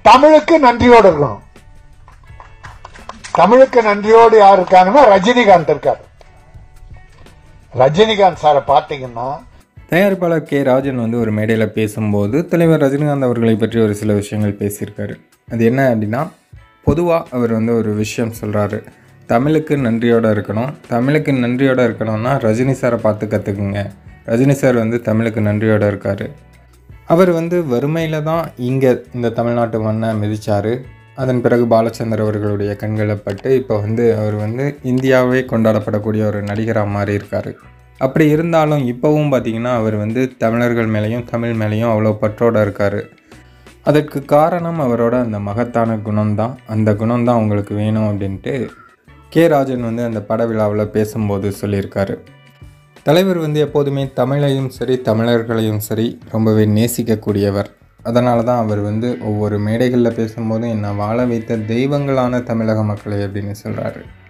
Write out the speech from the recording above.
தமிழுக்கு நன்றியோடு இருக்கணும் தமிழுக்கு நன்றியோடு யார் இருக்காங்கன்னா ரஜினிகாந்த் இருக்காரு ரஜினிகாந்த் சாரை பார்த்தீங்கன்னா தயாரிப்பாளர் கே ராஜன் வந்து ஒரு மேடையில் பேசும்போது தலைவர் ரஜினிகாந்த் அவர்களை பற்றி ஒரு சில விஷயங்கள் பேசியிருக்காரு அது என்ன அப்படின்னா பொதுவாக அவர் வந்து ஒரு விஷயம் சொல்கிறாரு தமிழுக்கு நன்றியோடு இருக்கணும் தமிழுக்கு நன்றியோடு இருக்கணும்னா ரஜினி சாரை பார்த்து கற்றுக்குங்க ரஜினி சார் வந்து தமிழுக்கு நன்றியோடு இருக்கார் அவர் வந்து வறுமையில் தான் இங்கே இந்த தமிழ்நாட்டு மண்ணை மிதிச்சார் அதன் பிறகு பாலச்சந்தர் அவர்களுடைய கண்களை பட்டு இப்போ வந்து அவர் வந்து இந்தியாவே கொண்டாடப்படக்கூடிய ஒரு நடிகராக மாறி இருக்கார் அப்படி இருந்தாலும் இப்போவும் பார்த்தீங்கன்னா அவர் வந்து தமிழர்கள் மேலேயும் தமிழ் மேலேயும் அவ்வளோ பற்றோடு இருக்கார் அதற்கு காரணம் அவரோட அந்த மகத்தான குணம்தான் அந்த குணம்தான் உங்களுக்கு வேணும் அப்படின்ட்டு கே ராஜன் வந்து அந்த பட விழாவில் பேசும்போது சொல்லியிருக்காரு தலைவர் வந்து எப்போதுமே தமிழையும் சரி தமிழர்களையும் சரி ரொம்பவே நேசிக்கக்கூடியவர் அதனால தான் அவர் வந்து ஒவ்வொரு மேடைகளில் பேசும்போதும் என்னை வாழ வைத்த தெய்வங்களான தமிழக மக்களை அப்படின்னு சொல்கிறாரு